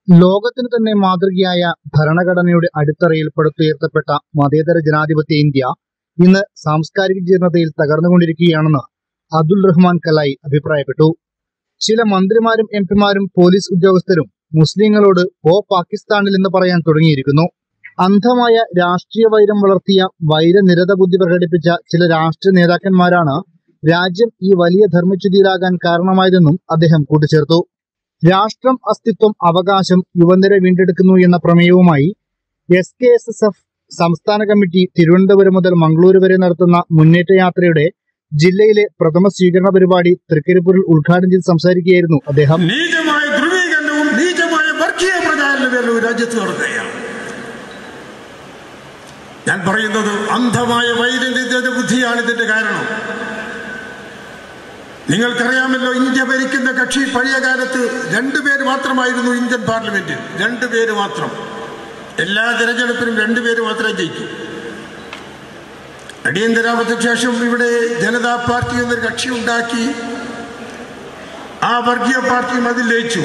ലോകത്തിന് തന്നെ മാതൃകയായ ഭരണഘടനയുടെ അടിത്തറയിൽ പടുത്തുയർത്തപ്പെട്ട മതേതര ജനാധിപത്യ ഇന്ത്യ ഇന്ന് സാംസ്കാരിക ജീർണതയിൽ തകർന്നുകൊണ്ടിരിക്കുകയാണെന്ന് അബ്ദുൾ റഹ്മാൻ കലായി അഭിപ്രായപ്പെട്ടു ചില മന്ത്രിമാരും എം പിമാരും പോലീസ് ഉദ്യോഗസ്ഥരും മുസ്ലിങ്ങളോട് ഓ പാകിസ്ഥാനിൽ എന്ന് പറയാൻ തുടങ്ങിയിരിക്കുന്നു അന്ധമായ രാഷ്ട്രീയ വൈരം വളർത്തിയ വൈരനിരത ബുദ്ധി പ്രകടിപ്പിച്ച ചില രാഷ്ട്രീയ നേതാക്കന്മാരാണ് രാജ്യം ഈ വലിയ ധർമ്മച്യുതിയിലാകാൻ കാരണമായതെന്നും അദ്ദേഹം കൂട്ടിച്ചേർത്തു രാഷ്ട്രം അസ്തിത്വം അവകാശം യുവനിര വീണ്ടെടുക്കുന്നു എന്ന പ്രമേയവുമായി S K S S F സംസ്ഥാന കമ്മിറ്റി തിരുവനന്തപുരം മുതൽ മംഗളൂരു വരെ നടത്തുന്ന മുന്നേറ്റ യാത്രയുടെ ജില്ലയിലെ പ്രഥമ സ്വീകരണ പരിപാടി തൃക്കരിപ്പൂരിൽ ഉദ്ഘാടനം ചെയ്ത് സംസാരിക്കുകയായിരുന്നു അദ്ദേഹം നീചമായ ധ്രുവീകരണവും നീചമായ വർഗീയ പ്രചാരണവും രാജ്യത്ത് നടക്കുകയാണ് ഞാൻ പറയുന്നത് അന്ധമായ വൈദ്യുത ബുദ്ധിയാണ് ഇതിന്റെ കാരണം നിങ്ങൾക്കറിയാമല്ലോ ഇന്ത്യ ഭരിക്കുന്ന കക്ഷി പഴയ കാലത്ത് രണ്ടുപേര് മാത്രമായിരുന്നു ഇന്ത്യൻ പാർലമെന്റിൽ രണ്ടുപേര് മാത്രം എല്ലാ തിരഞ്ഞെടുപ്പിലും രണ്ടുപേര് മാത്രമേ ജയിക്കൂ അടിയന്തരാവസ്ഥയ്ക്ക് ശേഷം ഇവിടെ ജനതാ പാർട്ടി എന്നൊരു കക്ഷി ഉണ്ടാക്കി ആ വർഗീയ പാർട്ടിയും അതിൽ ലയിച്ചു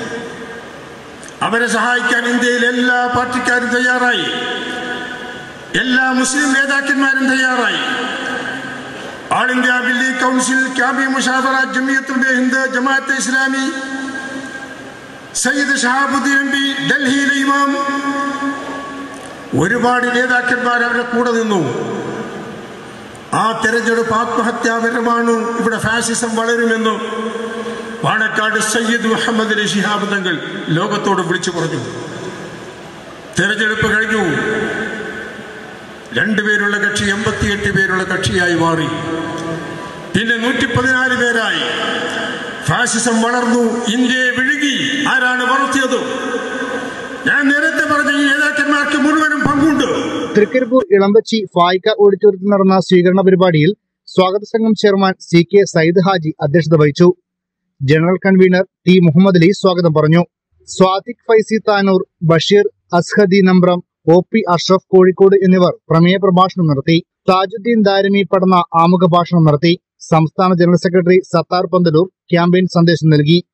അവരെ സഹായിക്കാൻ ഇന്ത്യയിൽ എല്ലാ പാർട്ടിക്കാരും തയ്യാറായി എല്ലാ മുസ്ലിം നേതാക്കന്മാരും തയ്യാറായി ആൾ ഇന്ത്യ ബില്ലി കൗൺസിൽ ക്യാബി മുഷാവറ ജമിയത്തുൽ ഹിന്ദ് ജമാഅത്തെ ഇസ്ലാമി സയ്യിദ് ഷഹാബുദ്ദീൻ എം പി ഡൽഹിയിലെ ഇമാം ഒരുപാട് നേതാക്കന്മാർ അവരുടെ കൂടെ നിന്നു ആ തെരഞ്ഞെടുപ്പ് ആത്മഹത്യാപരമാണ് ഇവിടെ ഫാസിസം വളരുമെന്ന് പാണക്കാട് സയ്യിദ് മുഹമ്മദ് അലി ശിഹാബ് തങ്ങൾ ലോകത്തോട് വിളിച്ചു പറഞ്ഞു തെരഞ്ഞെടുപ്പ് കഴിഞ്ഞു രണ്ടുപേരുള്ള കക്ഷി എൺപത്തിയെട്ട് പേരുള്ള കക്ഷിയായി മാറി പിന്നെ നൂറ്റി പതിനാല് പേരായി ഫാസിസം വളർന്നു ഇന്ത്യയെ വിഴുകി ആരാണ് വളർത്തിയത് ഞാൻ നേരത്തെ പറഞ്ഞ ഈ നേതാക്കന്മാർക്ക് മുഴുവനും പങ്കുണ്ട് തൃക്കരിപ്പൂർ ഇളമ്പച്ചി ഫായിക്ക ഓഡിറ്റോറിയത്തിൽ നടന്ന സ്വീകരണ പരിപാടിയിൽ സ്വാഗത സംഘം chairman C K Syed Haji അധ്യക്ഷത വഹിച്ചു general convener T Muhammad Ali സ്വാഗതം പറഞ്ഞു സ്വാദിഖ് ഫൈസി താനൂർ ബഷീർ അസ്ഹദി നമ്പ്രം ഒ പി അഷ്റഫ് കോഴിക്കോട് എന്നിവർ പ്രമേയ പ്രഭാഷണം നടത്തി താജുദ്ദീൻ ദാരിമി പഠന ആമുഖ ഭാഷണം നടത്തി സംസ്ഥാന general secretary Sathar Panthalur campaign സന്ദേശം നൽകി